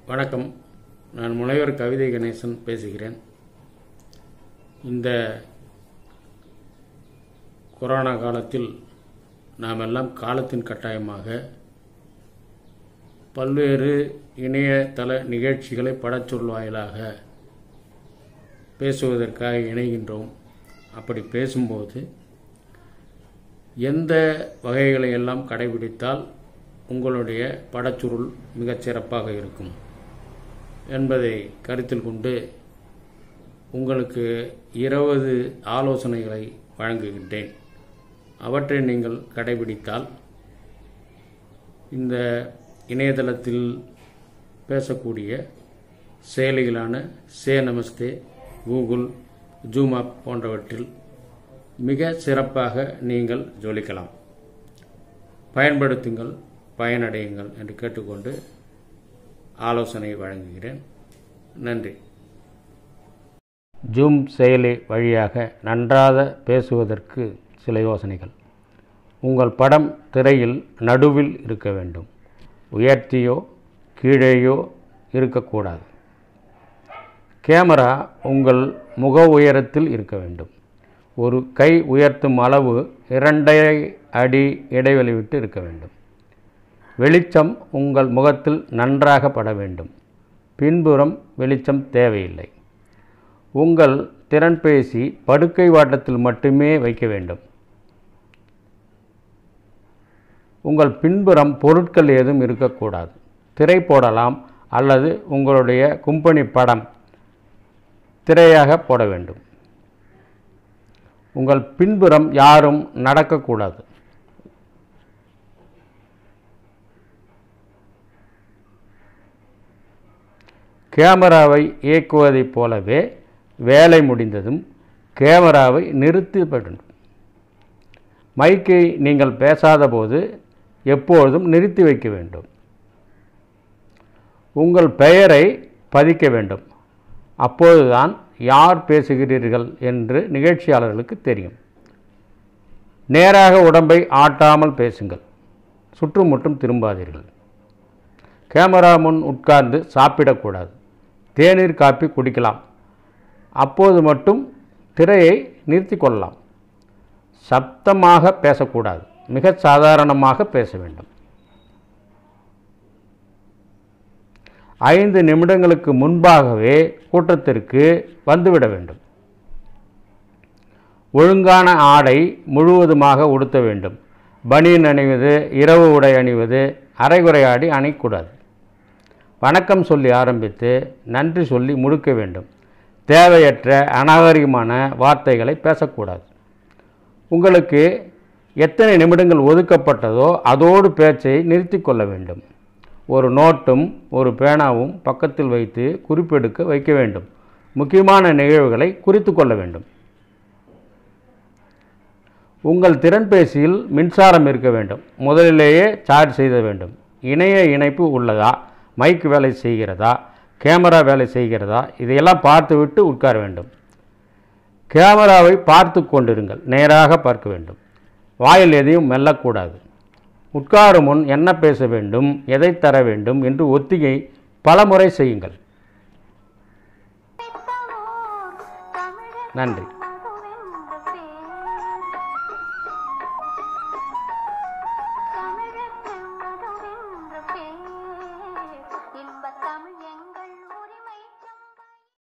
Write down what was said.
வணக்கம் நான் முனைவர் கவிதை கணேசன் பேசுகிறேன் இந்த கொரோனா காலத்தில் நாம் எல்லாம் காலத்தின் கட்டாயமாக பல்வேறு இணையதள நிகழ்ச்சிகளை படச்சொல் வாயிலாக பேசுவதற்காக இணைகின்றோம் அப்படி பேசும்போது எந்த வகைகளை எல்லாம் கடைபிடித்தால் உங்களுடைய படச்சுருள் மிகச் சிறப்பாக இருக்கும் என்பதை கருத்தில் கொண்டு உங்களுக்கு இருபது ஆலோசனைகளை வழங்குகின்றேன் அவற்றை நீங்கள் கடைபிடித்தால் இந்த இணையதளத்தில் பேசக்கூடிய செயலிகளான say Namaste Google Zoom app போன்றவற்றில் மிக சிறப்பாக நீங்கள் ஜொலிக்கலாம் பயன்படுத்துங்கள் பயனடையுங்கள் என்று கேட்டுக்கொண்டு ஆலோசனை வழங்குகிறேன் நன்றி ஜூம் செயலி வழியாக நன்றாக பேசுவதற்கு சில யோசனைகள் உங்கள் படம் திரையில் நடுவில் இருக்க வேண்டும் உயர்த்தியோ கீழேயோ இருக்கக்கூடாது கேமரா உங்கள் முக உயரத்தில் இருக்க வேண்டும் ஒரு கை உயர்த்தும் அளவு இரண்டரை அடி இடைவெளி விட்டு இருக்க வேண்டும் வெளிச்சம் உங்கள் முகத்தில் நன்றாக பட வேண்டும் பின்புறம் வெளிச்சம் தேவையில்லை உங்கள் திறன்பேசி படுக்கை வாட்டத்தில் மட்டுமே வைக்க வேண்டும் உங்கள் பின்புறம் பொருட்கள் ஏதும் இருக்கக்கூடாது திரை போடலாம் அல்லது உங்களுடைய கும்பனி படம் திரையாக போட வேண்டும் உங்கள் பின்புறம் யாரும் நடக்கக்கூடாது கேமராவை இயக்குவதைப் போலவே வேலை முடிந்ததும் கேமராவை நிறுத்தி வேண்டும் மைக்கை நீங்கள் பேசாத போது எப்பொழுதும் நிறுத்தி வைக்க வேண்டும் உங்கள் பெயரை பதிக்க வேண்டும் அப்போதுதான் யார் பேசுகிறீர்கள் என்று நிகழ்ச்சியாளர்களுக்கு தெரியும் நேராக உடம்பை ஆட்டாமல் பேசுங்கள் சுற்றுமுற்றும் திரும்பாதீர்கள் கேமரா முன் உட்கார்ந்து சாப்பிடக்கூடாது தேநீர் காப்பி குடிக்கலாம் அப்போது மட்டும் திரையை நிறுத்தி கொள்ளலாம் சப்தமாக பேசக்கூடாது மிக சாதாரணமாக பேச வேண்டும் ஐந்து நிமிடங்களுக்கு முன்பாகவே கூட்டத்திற்கு வந்துவிட வேண்டும் ஒழுங்கான ஆடை முழுவதுமாக உடுத்த வேண்டும் பனியன் அணிவது இரவு உடை அணிவது அரைகுறை ஆடி அணிக்கூடாது வணக்கம் சொல்லி ஆரம்பித்து நன்றி சொல்லி முடுக்க வேண்டும் தேவையற்ற அநாகரிகமான வார்த்தைகளை பேசக்கூடாது உங்களுக்கு எத்தனை நிமிடங்கள் ஒதுக்கப்பட்டதோ அதோடு பேச்சை நிறுத்தி கொள்ள வேண்டும் ஒரு நோட்டும் ஒரு பேனாவும் பக்கத்தில் வைத்து குறிப்பெடுக்க வைக்க வேண்டும் முக்கியமான நிகழ்வுகளை குறித்து கொள்ள வேண்டும் உங்கள் திறன்பேசியில் மின்சாரம் இருக்க வேண்டும் முதலிலேயே சார்ஜ் செய்த வேண்டும் இணைய இணைப்பு உள்ளதா மைக் வேலை செய்கிறதா கேமரா வேலை செய்கிறதா இதையெல்லாம் பார்த்துவிட்டு உட்கார வேண்டும் கேமராவை பார்த்து கொண்டிருங்கள் நேராக பார்க்க வேண்டும் வாயில் எதையும் மெல்லக்கூடாது உட்காரும் முன் என்ன பேச வேண்டும் எதை தர வேண்டும் என்று ஒத்திகை பலமுறை செய்யுங்கள் நன்றி தமிழுக்கு மதுவென்ற பேர் இன்பத் தமிழ் எங்கள்